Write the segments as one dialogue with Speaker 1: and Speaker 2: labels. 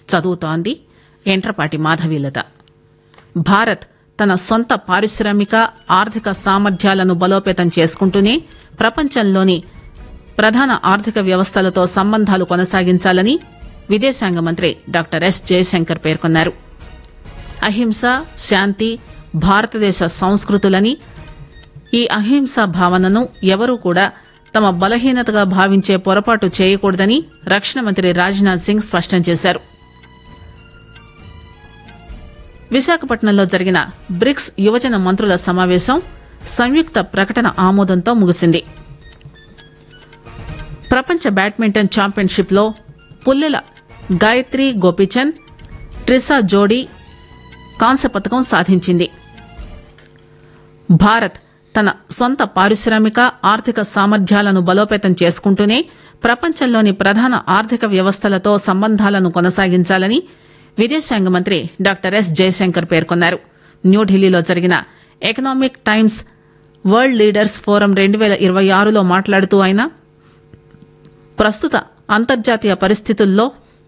Speaker 1: చదువుతోంది ఎంట్రపాటి మాధవీలత భారత్ తన సొంత పారిశ్రామిక ఆర్థిక సామర్థ్యాలను బలోపేతం చేసుకుంటూనే ప్రపంచంలోని ప్రధాన ఆర్థిక వ్యవస్థలతో సంబంధాలు కొనసాగించాలని విదేశాంగ మంత్రి డాక్టర్ ఎస్ జయశంకర్ పేర్కొన్నారు అహింస శాంతి భారతదేశ సంస్కృతులని ఈ అహింసా భావనను ఎవరూ కూడా తమ బలహీనతగా భావించే పొరపాటు చేయకూడదని రక్షణ మంత్రి రాజ్నాథ్ సింగ్ స్పష్టం చేశారు విశాఖపట్నంలో జరిగిన బ్రిక్స్ యువజన మంత్రుల సమావేశం సంయుక్త ప్రకటన ఆమోదంతో ముగిసింది ప్రపంచ బ్యాడ్మింటన్ ఛాంపియన్షిప్ లో పుల్లెల గాయత్రి గోపీచంద్ ట్రిసా జోడీ కాంస్య పథకం సాధించింది భారత్ తన సొంత పారిశ్రామిక ఆర్థిక సామర్థ్యాలను బలోపేతం చేసుకుంటూనే ప్రపంచంలోని ప్రధాన ఆర్థిక వ్యవస్థలతో సంబంధాలను కొనసాగించాలని విదేశాంగ మంత్రి డాక్టర్ ఎస్ జయశంకర్ పేర్కొన్నారు న్యూఢిల్లీలో జరిగిన Economic Times World Leaders Forum రెండు పేల ఇరవై ఆరులో మాట్లాడుతూ ఆయన ప్రస్తుత అంతర్జాతీయ పరిస్థితుల్లో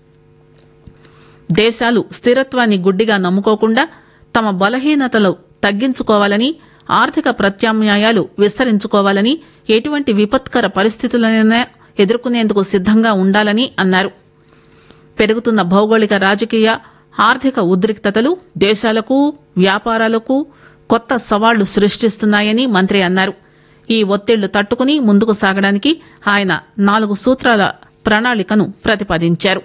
Speaker 1: దేశాలు స్థిరత్వాన్ని గుడ్డిగా నమ్ముకోకుండా తమ బలహీనతలు తగ్గించుకోవాలని ఆర్థిక ప్రత్యామ్నాయాలు విస్తరించుకోవాలని ఎటువంటి విపత్కర పరిస్థితులనైనా ఎదుర్కొనేందుకు సిద్దంగా ఉండాలని అన్నారు పెరుగుతున్న భౌగోళిక రాజకీయ ఆర్థిక ఉద్రిక్తతలు దేశాలకు వ్యాపారాలకు కొత్త సవాళ్లు సృష్టిస్తున్నాయని మంత్రి అన్నారు ఈ ఒత్తిళ్లు తట్టుకుని ముందుకు సాగడానికి ఆయన నాలుగు సూత్రాల ప్రణాళికను ప్రతిపాదించారు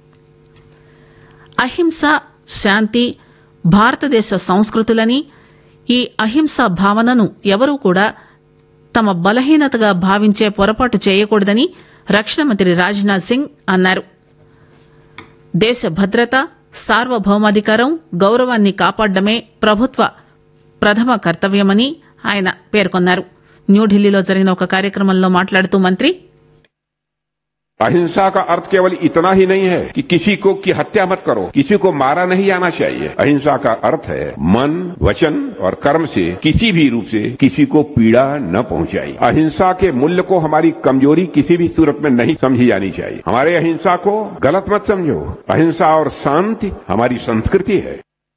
Speaker 1: అహింస శాంతి భారతదేశ సంస్కృతులని ఈ అహింసా భావనను ఎవరూ కూడా తమ బలహీనతగా భావించే పొరపాటు చేయకూడదని రక్షణ మంత్రి రాజ్నాథ్ సింగ్ అన్నారు దేశ భద్రత సార్వభౌమాధికారం గౌరవాన్ని కాపాడడమే ప్రభుత్వ ప్రథమ కర్తవ్యమని ఆయన పేర్కొన్నారు న్యూఢిల్లీలో జరిగిన ఒక కార్యక్రమంలో మాట్లాడుతూ మంత్రి
Speaker 2: अहिंसा का अर्थ केवल इतना ही नहीं है कि किसी को की हत्या मत करो किसी को मारा नहीं जाना चाहिए अहिंसा का अर्थ है मन वचन और कर्म से किसी भी रूप से किसी को पीड़ा न पहुंचाई अहिंसा के मूल्य को हमारी कमजोरी किसी भी सूरत में नहीं समझी जानी चाहिए हमारे अहिंसा को गलत मत समझो अहिंसा और शांति हमारी संस्कृति है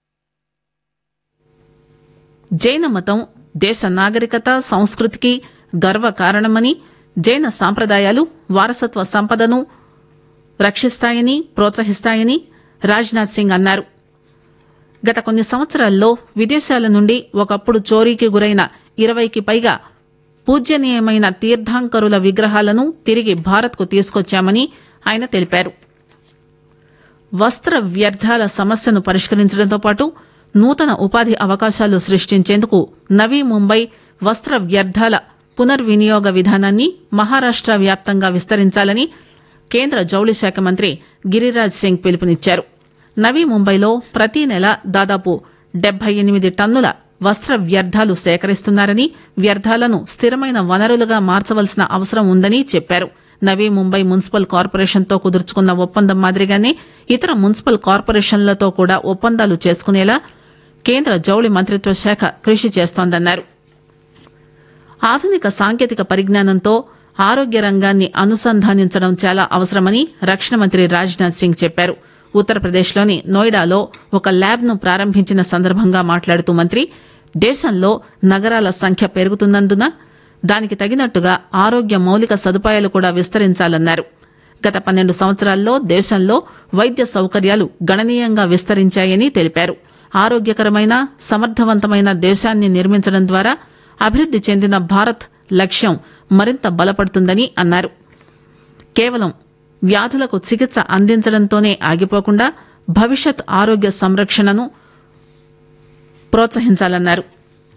Speaker 1: జైన మతం దేశ నాగరికత సంస్కృతికి గర్వ కారణమని జైన సాంప్రదాయాలు వారసత్వ సంపదను రక్షిస్తాయని ప్రోత్సహిస్తాయని రాజ్నాథ్ సింగ్ అన్నారు గత కొన్ని సంవత్సరాల్లో విదేశాల నుండి ఒకప్పుడు చోరీకి గురైన ఇరవైకి పైగా పూజ్యనీయమైన తీర్థాంకరుల విగ్రహాలను తిరిగి భారత్కు తీసుకొచ్చామని ఆయన తెలిపారు వస్త్ర వ్యర్థాల సమస్యను పరిష్కరించడంతో పాటు నూతన ఉపాధి అవకాశాలు సృష్టించేందుకు నవీ ముంబై వస్త్ర వ్యర్థాల పునర్వినియోగ విధానాన్ని మహారాష్ట వ్యాప్తంగా విస్తరించాలని కేంద్ర జౌళి శాఖ మంత్రి గిరిరాజ్ సింగ్ పిలుపునిచ్చారు నవీ ముంబైలో ప్రతి నెల దాదాపు డెబ్బై ఎనిమిది టన్నుల వస్త్ర వ్యర్థాలు సేకరిస్తున్నారని వ్యర్థాలను స్థిరమైన వనరులుగా మార్చవలసిన అవసరం ఉందని చెప్పారు నవీ ముంబై మున్సిపల్ కార్పొరేషన్తో కుదుర్చుకున్న ఒప్పందం మాదిరిగానే ఇతర మున్సిపల్ కార్పొరేషన్లతో కూడా ఒప్పందాలు చేసుకునేలా కేంద్ర జౌళి మంత్రిత్వ శాఖ కృషి చేస్తోందన్నారు ఆధునిక సాంకేతిక పరిజ్ఞానంతో ఆరోగ్య రంగాన్ని అనుసంధానించడం చాలా అవసరమని రక్షణ మంత్రి రాజ్నాథ్ సింగ్ చెప్పారు ఉత్తరప్రదేశ్లోని నోయిడాలో ఒక ల్యాబ్ ను ప్రారంభించిన సందర్భంగా మాట్లాడుతూ మంత్రి దేశంలో నగరాల సంఖ్య పెరుగుతున్నందున దానికి తగినట్టుగా ఆరోగ్య మౌలిక సదుపాయాలు కూడా విస్తరించాలన్నారు గత పన్నెండు సంవత్సరాల్లో దేశంలో వైద్య సౌకర్యాలు గణనీయంగా విస్తరించాయని తెలిపారు ఆరోగ్యకరమైన సమర్థవంతమైన దేశాన్ని నిర్మించడం ద్వారా అభివృద్ది చెందిన భారత్ లక్ష్యం మరింత బలపడుతుందని అన్నారు కేవలం వ్యాధులకు చికిత్స అందించడంతోనే ఆగిపోకుండా భవిష్యత్ ఆరోగ్య సంరక్షణను ప్రోత్సహించాలన్నారు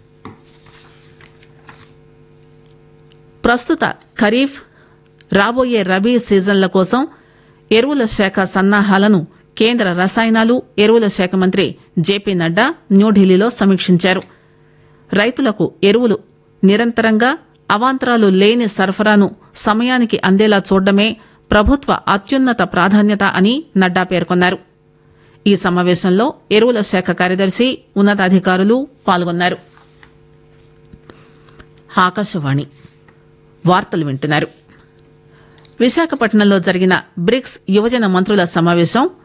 Speaker 1: ప్రస్తుత ఖరీఫ్ రాబోయే రబీ సీజన్ల కోసం ఎరువుల శాఖ సన్నాహాలను కేంద్ర రసాయనాలు ఎరువుల శాఖ మంత్రి జేపీ నడ్డా న్యూఢిల్లీలో సమీక్షించారు రైతులకు ఎరువులు నిరంతరంగా అవాంతరాలు లేని సరఫరాను సమయానికి అందేలా చూడడమే ప్రభుత్వ అత్యున్నత ప్రాధాన్యత అని నడ్డా పేర్కొన్నారు ఈ సమావేశంలో ఎరువుల శాఖ కార్యదర్శి ఉన్నతాధికారులు పాల్గొన్నారు ఆకాశవాణి వార్తలు వింటున్నారు విశాఖపట్నంలో జరిగిన బ్రిక్స్ యువజన మంత్రుల సమావేశం